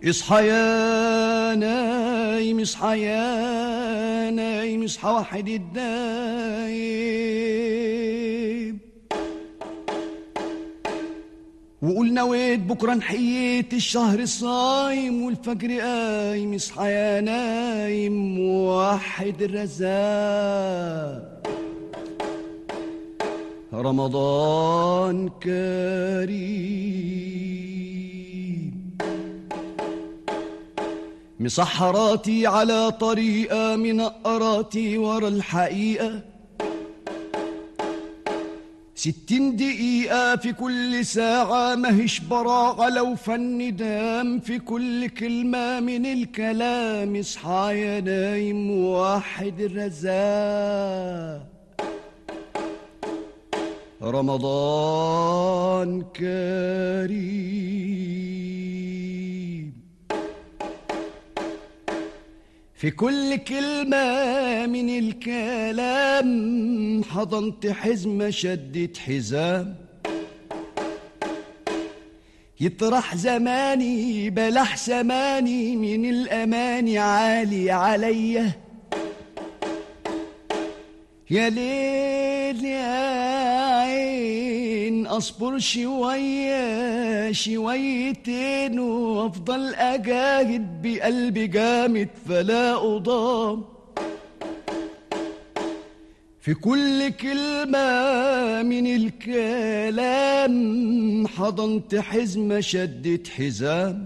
اصحى يا نايم اصحى يا نايم اصحى واحد الدايم وقول نويت بكره نحييت الشهر الصايم والفجر قايم اصحى يا نايم وحد الرزاق رمضان كريم مسحراتي على طريقة منقراتي ورا الحقيقة ستين دقيقة في كل ساعة ماهيش براعة لو فن دام في كل كلمة من الكلام اصحى يا نايم واحد الرزاق رمضان كريم في كل كلمة من الكلام حضنت حزمة شدت حزام يطرح زماني بلح سماني من الأماني عالي عليا يا ليل يا عين اصبر شوية شويتين وافضل اجاهد بقلبي جامد فلا اضام في كل كلمة من الكلام حضنت حزمة شدت حزام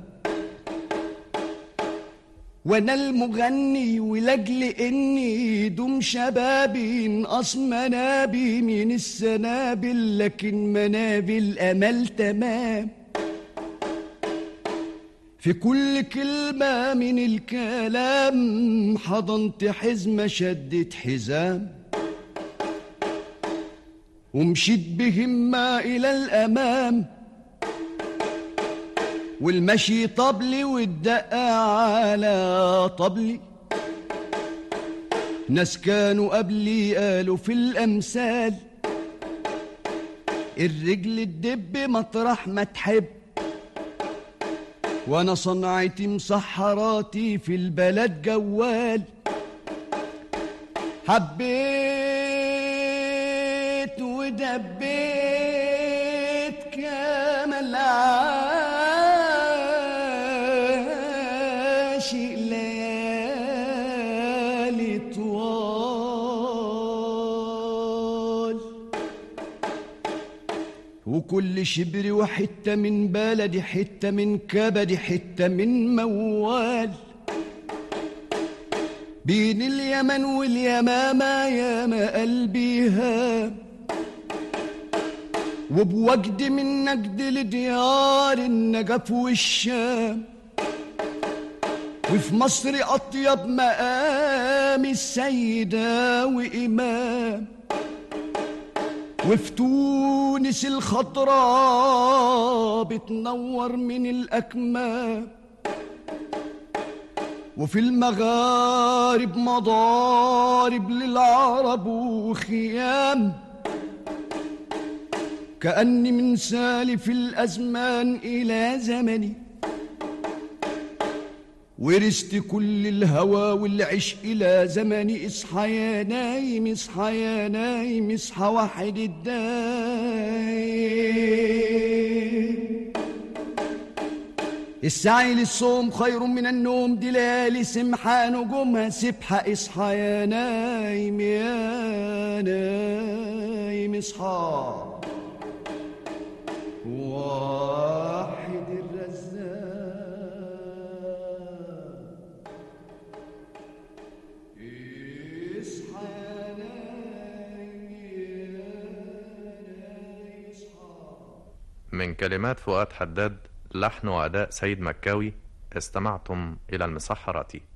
وانا المغني ولاجل اني دوم شبابي انقص منابي من السنابل لكن منابل امل تمام في كل كلمة من الكلام حضنت حزمة شدت حزام ومشيت بهمة إلى الأمام والمشي طبلي والدقة على طبلي ناس كانوا قبلي قالوا في الأمثال الرجل الدب مطرح ما تحب وانا صنعتي مسحراتي في البلد جوال حبيت ودبيت كامل عاشق ليالي طوال وكل شبر وحتة من بلدي حتة من كبدي حتة من موال بين اليمن واليمامة ياما قلبي هام وبوجد من نجد لديار النجف والشام وفي مصر أطيب مقام السيدة وإمام وفي تونس الخضراء بتنور من الأكمام وفي المغارب مضارب للعرب وخيام كأني من سالف الأزمان إلى زمني ورثت كل الهوى والعشق إلى زمني اصحى يا نايم اصحى يا نايم اصحى واحد الدايم السعي للصوم خير من النوم دي ليالي سمحة نجومها سبحة اصحى يا نايم يا نايم اصحى واحد الرزاق اصحى يا نايم يا نايم اصحى من كلمات فؤاد حداد لحن وأداء سيد مكاوي استمعتم إلى المسحرات